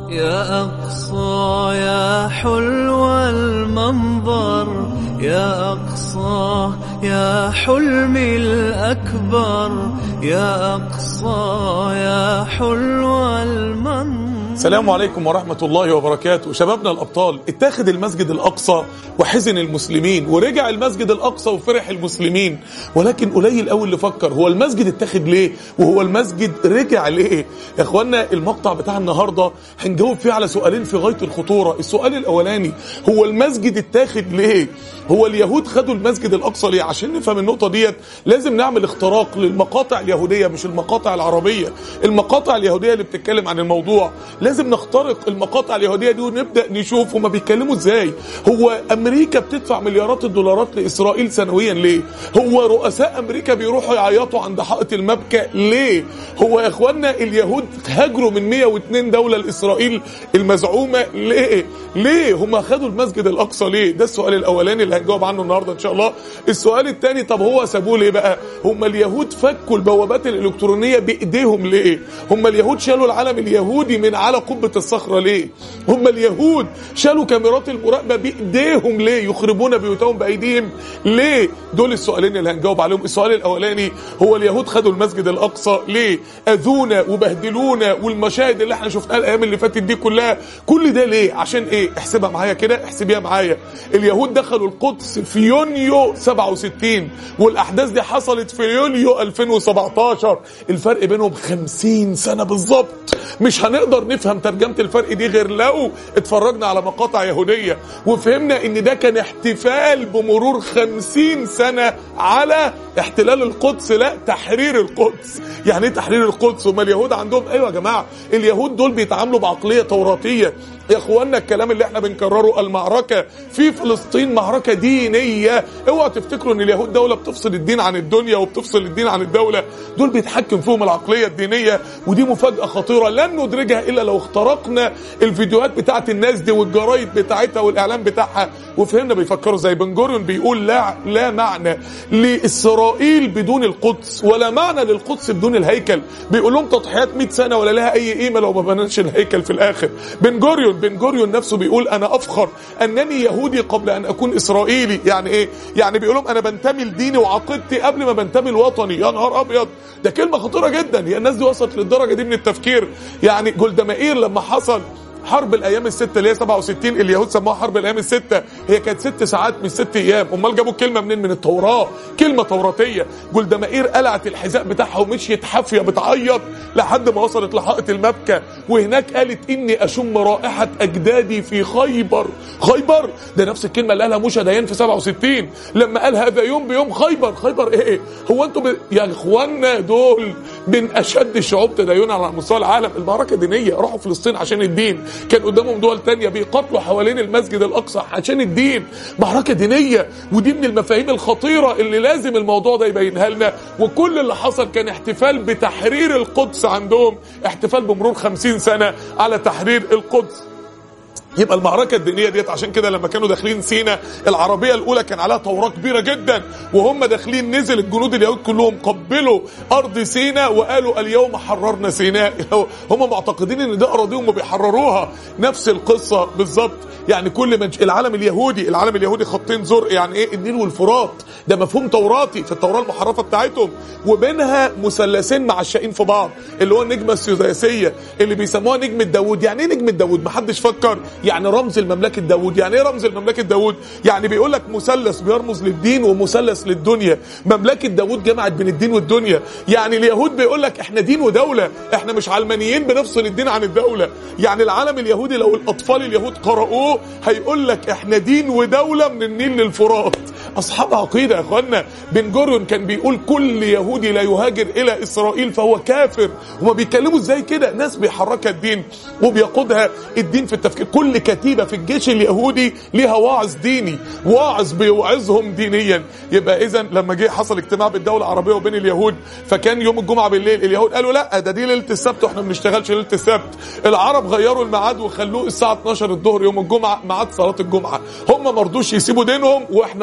يا أقصى يا حلو المنظر يا أقصى يا حلمي الأكبر يا أقصى يا حلو المنظر السلام عليكم ورحمة الله وبركاته شبابنا الأبطال اتاخد المسجد الأقصى وحزن المسلمين ورجع المسجد الأقصى وفرح المسلمين ولكن قليل قوي اللي فكر هو المسجد اتاخد ليه وهو المسجد رجع ليه يا اخوانا المقطع بتاع النهاردة هنجاوب فيه على سؤالين في غاية الخطورة السؤال الأولاني هو المسجد اتاخد ليه هو اليهود خدوا المسجد الأقصى ليه عشان نفهم النقطة ديت لازم نعمل اختراق للمقاطع اليهودية مش المقاطع العربية المقاطع اليهودية اللي بتتكلم عن الموضوع لازم نخترق المقاطع اليهوديه دي ونبدا نشوف هما بيتكلموا ازاي هو امريكا بتدفع مليارات الدولارات لاسرائيل سنويا ليه هو رؤساء امريكا بيروحوا يعيطوا عند حائط المبكى ليه هو يا اخوانا اليهود هاجروا من 102 دوله لاسرائيل المزعومه ليه ليه هما خدوا المسجد الاقصى ليه ده السؤال الاولاني اللي هنجاوب عنه النهارده ان شاء الله السؤال الثاني طب هو سابوه ليه بقى هما اليهود فكوا البوابات الالكترونيه بايديهم ليه هما اليهود شالوا العلم اليهودي من على قبة الصخرة ليه هم اليهود شالوا كاميرات المراقبة بإيديهم ليه يخربون بيوتهم بأيديهم ليه دول السؤالين اللي هنجاوب عليهم السؤال الأولاني هو اليهود خدوا المسجد الأقصى ليه أذونا وبهدلونا والمشاهد اللي احنا شفناها الأيام اللي فاتت دي كلها كل ده ليه عشان ايه احسبها معايا كده احسبيها معايا اليهود دخلوا القدس في يونيو 67 والأحداث دي حصلت في يوليو 2017 الفرق بينهم 50 سنة بالظبط مش هنقدر نفهم ترجمة الفرق دي غير لو اتفرجنا على مقاطع يهودية وفهمنا ان ده كان احتفال بمرور خمسين سنة على احتلال القدس لا تحرير القدس يعني ايه تحرير القدس هما اليهود عندهم ايوه يا جماعة اليهود دول بيتعاملوا بعقلية توراتية يا اخوانا الكلام اللي احنا بنكرره المعركة في فلسطين معركة دينية اوعوا تفتكروا ان اليهود دولة بتفصل الدين عن الدنيا وبتفصل الدين عن الدولة دول بيتحكم فيهم العقلية الدينية ودي مفاجأة خطيرة لن ندرجها الا لو اخترقنا الفيديوهات بتاعت الناس دي والجرايد بتاعتها والاعلام بتاعها وفهمنا بيفكروا زي بن جوريون بيقول لا لا معنى لاسرائيل بدون القدس ولا معنى للقدس بدون الهيكل بيقول لهم تضحيات 100 سنه ولا لها اي قيمه لو ما بناش الهيكل في الاخر بن جوريون بن جوريون نفسه بيقول انا افخر انني يهودي قبل ان اكون اسرائيلي يعني ايه يعني بيقول لهم انا بنتمي لديني وعقيدتي قبل ما بنتمي لوطني يا نهار ابيض ده كلمه خطيره جدا هي الناس دي وصلت للدرجه دي من التفكير يعني جولدا مائير لما حصل حرب الايام السته اللي هي 67 اليهود سموها حرب الايام السته هي كانت ست ساعات مش ست ايام امال جابوا الكلمه منين من التوراه كلمه توراتيه جولدا مائير قلعت الحذاء بتاعها ومشيت حافيه بتعيط لحد ما وصلت لحائط المبكى وهناك قالت اني اشم رائحه اجدادي في خيبر خيبر ده نفس الكلمه اللي قالها موشا ديان في 67 لما قال هذا يوم بيوم خيبر خيبر ايه هو انتوا ب... يا اخوانا دول من اشد الشعوب تدينا على مستوى العالم المعركه دينيه راحوا فلسطين عشان الدين كان قدامهم دول تانية بيقاتلوا حوالين المسجد الأقصى عشان الدين معركة دينية ودي من المفاهيم الخطيرة اللي لازم الموضوع ده يبينها لنا وكل اللي حصل كان احتفال بتحرير القدس عندهم احتفال بمرور خمسين سنة على تحرير القدس يبقى المعركة الدينية ديت عشان كده لما كانوا داخلين سينا العربية الأولى كان عليها توراة كبيرة جدا وهم داخلين نزل الجنود اليهود كلهم قبلوا أرض سينا وقالوا اليوم حررنا سيناء هم معتقدين إن ده أراضيهم وبيحرروها نفس القصة بالظبط يعني كل من العالم اليهودي العالم اليهودي خطين زرق يعني ايه النيل والفرات ده مفهوم توراتي في التوراه المحرفه بتاعتهم وبينها مثلثين معشقين في بعض اللي هو النجمه السداسيه اللي بيسموها نجمه داوود يعني ايه نجمه داوود محدش فكر يعني رمز المملكه داوود يعني ايه رمز المملكه داوود يعني بيقول لك مثلث بيرمز للدين ومثلث للدنيا مملكه داوود جمعت بين الدين والدنيا يعني اليهود بيقول لك احنا دين ودوله احنا مش علمانيين بنفصل الدين عن الدوله يعني العالم اليهودي لو الاطفال اليهود قرأوه هيقول لك احنا دين ودولة من النيل للفرات اصحاب عقيده يا اخوانا بن جوريون كان بيقول كل يهودي لا يهاجر الى اسرائيل فهو كافر هما بيتكلموا ازاي كده ناس بيحركها الدين وبيقودها الدين في التفكير كل كتيبه في الجيش اليهودي ليها واعظ ديني واعظ بيوعظهم دينيا يبقى اذا لما جه حصل اجتماع بالدوله العربيه وبين اليهود فكان يوم الجمعه بالليل اليهود قالوا لا ده دي ليله السبت واحنا ما بنشتغلش ليله السبت العرب غيروا الميعاد وخلوه الساعه 12 الظهر يوم الجمعه ميعاد صلاه الجمعه هم ما رضوش يسيبوا دينهم واحنا رضينا نسيب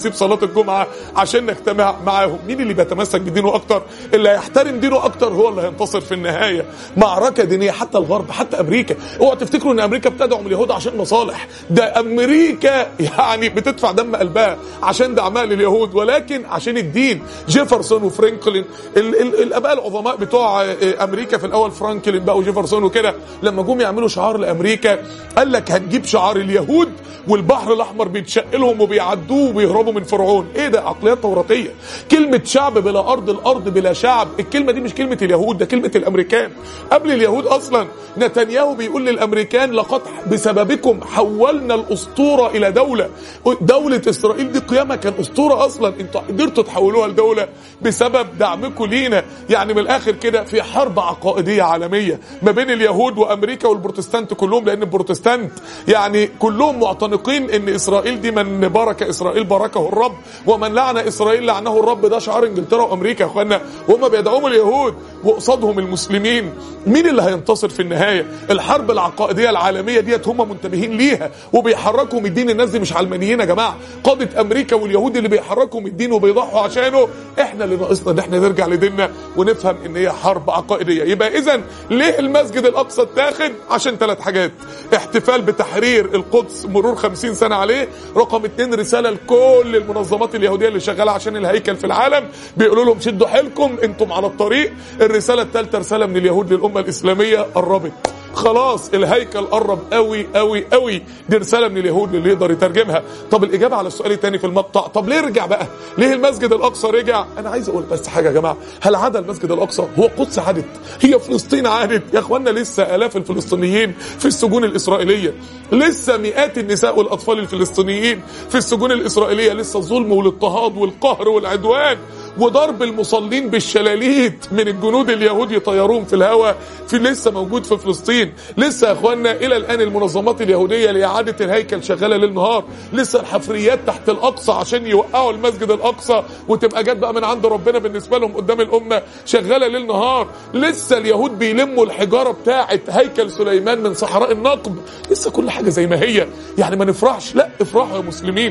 نسيب صلاه الجمعه عشان نجتمع معاهم مين اللي بيتمسك بدينه اكتر اللي هيحترم دينه اكتر هو اللي هينتصر في النهايه معركه دينيه حتى الغرب حتى امريكا اوعوا تفتكروا ان امريكا بتدعم اليهود عشان مصالح ده امريكا يعني بتدفع دم قلبها عشان دعمها لليهود ولكن عشان الدين جيفرسون وفرانكلين ال ال الاباء العظماء بتوع امريكا في الاول فرانكلين بقى وجيفرسون وكده لما جم يعملوا شعار لامريكا قال لك هنجيب شعار اليهود والبحر الاحمر بيتشق لهم وبيعدوه وبيهربوا من فرعون ايه ده عقليات توراتيه كلمه شعب بلا ارض الارض بلا شعب الكلمه دي مش كلمه اليهود ده كلمه الامريكان قبل اليهود اصلا نتنياهو بيقول للامريكان لقد بسببكم حولنا الاسطوره الى دوله دوله اسرائيل دي قيامها كان اسطوره اصلا انتوا قدرتوا تحولوها لدوله بسبب دعمكم لينا يعني من الاخر كده في حرب عقائديه عالميه ما بين اليهود وامريكا والبروتستانت كلهم لان البروتستانت يعني كلهم معتنقين ان اسرائيل دي من بارك اسرائيل باركه الرب ومن لعن اسرائيل لعنه الرب ده شعار انجلترا وامريكا يا اخوانا وهم بيدعوهم اليهود وقصادهم المسلمين مين اللي هينتصر في النهايه الحرب العقائديه العالميه ديت هم منتبهين ليها وبيحركوا من الدين الناس دي مش علمانيين يا جماعه قاده امريكا واليهود اللي بيحركوا من الدين وبيضحوا عشانه احنا اللي ناقصنا ان احنا نرجع لديننا ونفهم ان هي حرب عقائديه يبقى اذا ليه المسجد الاقصى اتاخد عشان ثلاث حاجات احتفال بتحرير القدس مرور 50 سنه عليه رقم اتنين رساله لكل المنظمات اليهوديه اللي شغاله عشان الهيكل في العالم بيقولوا لهم شدوا حيلكم انتم على الطريق الرساله الثالثه رساله من اليهود للامه الاسلاميه قربت خلاص الهيكل قرب قوي قوي قوي دي رساله من اليهود اللي يقدر يترجمها طب الاجابه على السؤال الثاني في المقطع طب ليه رجع بقى ليه المسجد الاقصى رجع انا عايز اقول بس حاجه يا جماعه هل عاد المسجد الاقصى هو القدس عادت هي فلسطين عادت يا اخوانا لسه الاف الفلسطينيين في السجون الاسرائيليه لسه مئات النساء والاطفال الفلسطينيين في السجون الاسرائيليه لسه الظلم والاضطهاد والقهر والعدوان وضرب المصلين بالشلاليت من الجنود اليهود يطيروهم في الهواء في لسه موجود في فلسطين لسه يا اخوانا الى الان المنظمات اليهوديه لاعاده الهيكل شغاله ليل نهار لسه الحفريات تحت الاقصى عشان يوقعوا المسجد الاقصى وتبقى جت بقى من عند ربنا بالنسبه لهم قدام الامه شغاله ليل نهار لسه اليهود بيلموا الحجاره بتاعه هيكل سليمان من صحراء النقب لسه كل حاجه زي ما هي يعني ما نفرحش لا افرحوا يا مسلمين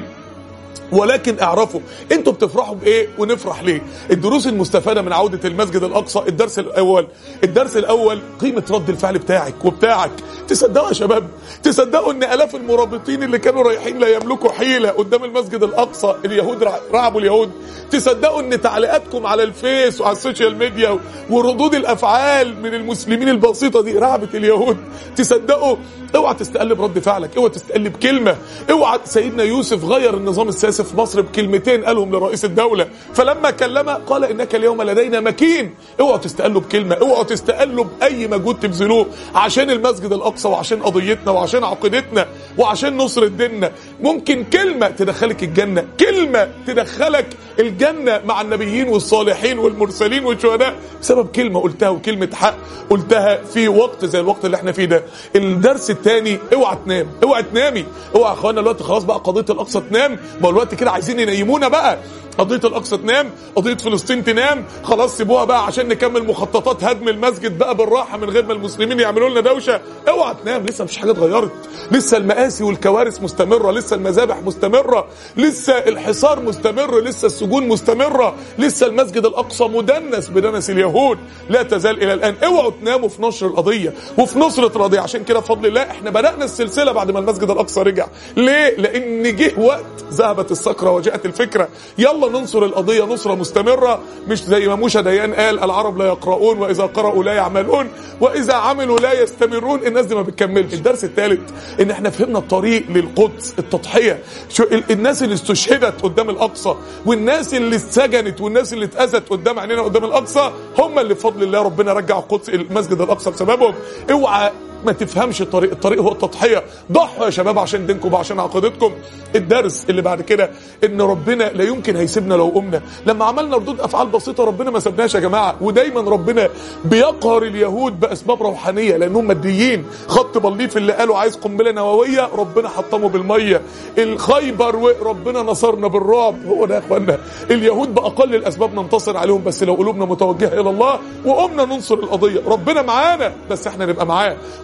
ولكن اعرفوا انتوا بتفرحوا بايه ونفرح ليه الدروس المستفاده من عوده المسجد الاقصى الدرس الاول الدرس الاول قيمه رد الفعل بتاعك وبتاعك تصدقوا يا شباب تصدقوا ان الاف المرابطين اللي كانوا رايحين لا يملكوا حيله قدام المسجد الاقصى اليهود رعبوا اليهود تصدقوا ان تعليقاتكم على الفيس وعلى السوشيال ميديا وردود الافعال من المسلمين البسيطه دي رعبت اليهود تصدقوا اوعى تستقلب رد فعلك اوعى تستقلب كلمه اوعى سيدنا يوسف غير النظام السياسي في مصر بكلمتين قالهم لرئيس الدوله فلما كلمه قال انك اليوم لدينا مكين اوعوا تستقلوا بكلمه اوعوا تستقلوا باي مجهود تبذلوه عشان المسجد الاقصى وعشان قضيتنا وعشان عقيدتنا وعشان نصر ديننا ممكن كلمه تدخلك الجنه كلمه تدخلك الجنه مع النبيين والصالحين والمرسلين والشهداء بسبب كلمه قلتها وكلمه حق قلتها في وقت زي الوقت اللي احنا فيه ده الدرس الثاني اوعى تنام اوعى تنامي اوعى يا اخوانا الوقت خلاص بقى قضيه الاقصى تنام ما الوقت كده عايزين ينيمونا بقى قضيه الاقصى تنام قضيه فلسطين تنام خلاص سيبوها بقى عشان نكمل مخططات هدم المسجد بقى بالراحه من غير ما المسلمين يعملوا لنا دوشه اوعى تنام لسه مفيش حاجه اتغيرت لسه المآسي والكوارث مستمره لسه المذابح مستمره لسه الحصار مستمر لسه السجون مستمره لسه المسجد الاقصى مدنس بدنس اليهود لا تزال الى الان اوعوا تناموا في نشر القضيه وفي نصره القضيه عشان كده بفضل الله احنا بدانا السلسله بعد ما المسجد الاقصى رجع ليه لان جه وقت ذهبت السكره وجاءت الفكره يلا ننصر القضيه نصره مستمره مش زي ما موشى ديان قال العرب لا يقرؤون واذا قرأوا لا يعملون واذا عملوا لا يستمرون الناس دي ما بتكملش الدرس الثالث ان احنا فهمنا الطريق للقدس التضحيه شو الناس اللي استشهدت قدام الاقصى والناس اللي اتسجنت والناس اللي اتاذت قدام عينينا قدام الاقصى هم اللي بفضل الله ربنا رجع القدس المسجد الاقصى بسببهم اوعى ما تفهمش الطريق الطريق هو التضحيه ضحوا يا شباب عشان دينكم وعشان عقيدتكم الدرس اللي بعد كده ان ربنا لا يمكن هيسيبنا لو قمنا لما عملنا ردود افعال بسيطه ربنا ما سابناش يا جماعه ودايما ربنا بيقهر اليهود باسباب روحانيه لانهم ماديين خط بليف اللي قالوا عايز قنبله نوويه ربنا حطمه بالميه الخيبر وربنا نصرنا بالرعب هو ده يا اخوانا اليهود باقل الاسباب ننتصر عليهم بس لو قلوبنا متوجهه الى الله وقمنا ننصر القضيه ربنا معانا بس احنا نبقى معاه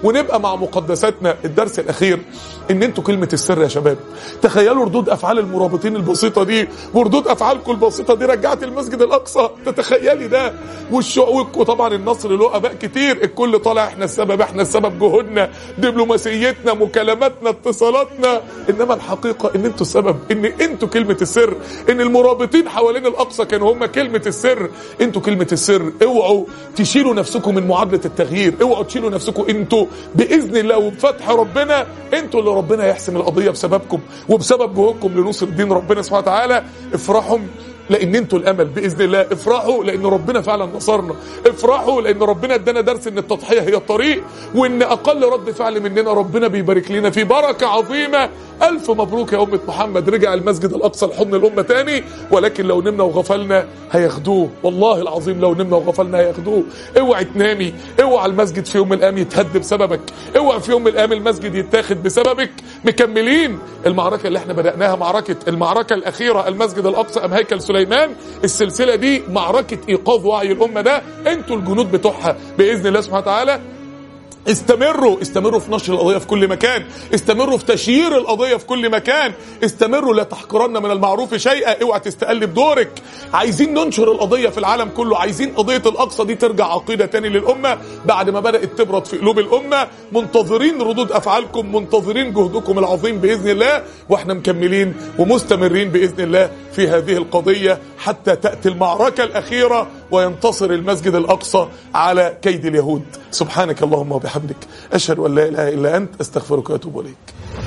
ونبقى مع مقدساتنا الدرس الاخير ان انتوا كلمه السر يا شباب تخيلوا ردود افعال المرابطين البسيطه دي وردود افعالكم البسيطه دي رجعت المسجد الاقصى تتخيلي ده والشعوب وطبعا النصر له اباء كتير الكل طالع احنا السبب احنا السبب جهودنا دبلوماسيتنا مكالماتنا اتصالاتنا انما الحقيقه ان انتوا السبب ان انتوا كلمه السر ان المرابطين حوالين الاقصى كانوا هم كلمه السر انتوا كلمه السر اوعوا تشيلوا نفسكم من معادله التغيير اوعوا تشيلوا نفسكم انتوا باذن الله وبفتح ربنا انتوا اللي ربنا يحسم القضيه بسببكم وبسبب جهودكم لنصر دين ربنا سبحانه وتعالى افرحوا لان انتوا الامل باذن الله افرحوا لان ربنا فعلا نصرنا افرحوا لان ربنا ادانا درس ان التضحيه هي الطريق وان اقل رد فعل مننا ربنا بيبارك لنا في بركه عظيمه الف مبروك يا امه محمد رجع المسجد الاقصى لحضن الامه تاني ولكن لو نمنا وغفلنا هياخدوه والله العظيم لو نمنا وغفلنا هياخدوه اوعي تنامي اوعى المسجد في يوم من الايام يتهد بسببك اوعى في يوم من الايام المسجد يتاخد بسببك مكملين المعركه اللي احنا بداناها معركه المعركه الاخيره المسجد الاقصى ام هيكل سليمان السلسله دي معركه ايقاظ وعي الامه ده انتوا الجنود بتوعها باذن الله سبحانه وتعالى استمروا استمروا في نشر القضيه في كل مكان استمروا في تشيير القضيه في كل مكان استمروا لا تحقرن من المعروف شيئا اوعى تستقل بدورك عايزين ننشر القضيه في العالم كله عايزين قضيه الاقصى دي ترجع عقيده تاني للامه بعد ما بدات تبرد في قلوب الامه منتظرين ردود افعالكم منتظرين جهدكم العظيم باذن الله واحنا مكملين ومستمرين باذن الله في هذه القضيه حتى تاتي المعركه الاخيره وينتصر المسجد الاقصى على كيد اليهود سبحانك اللهم وبحمدك اشهد ان لا اله الا انت استغفرك واتوب اليك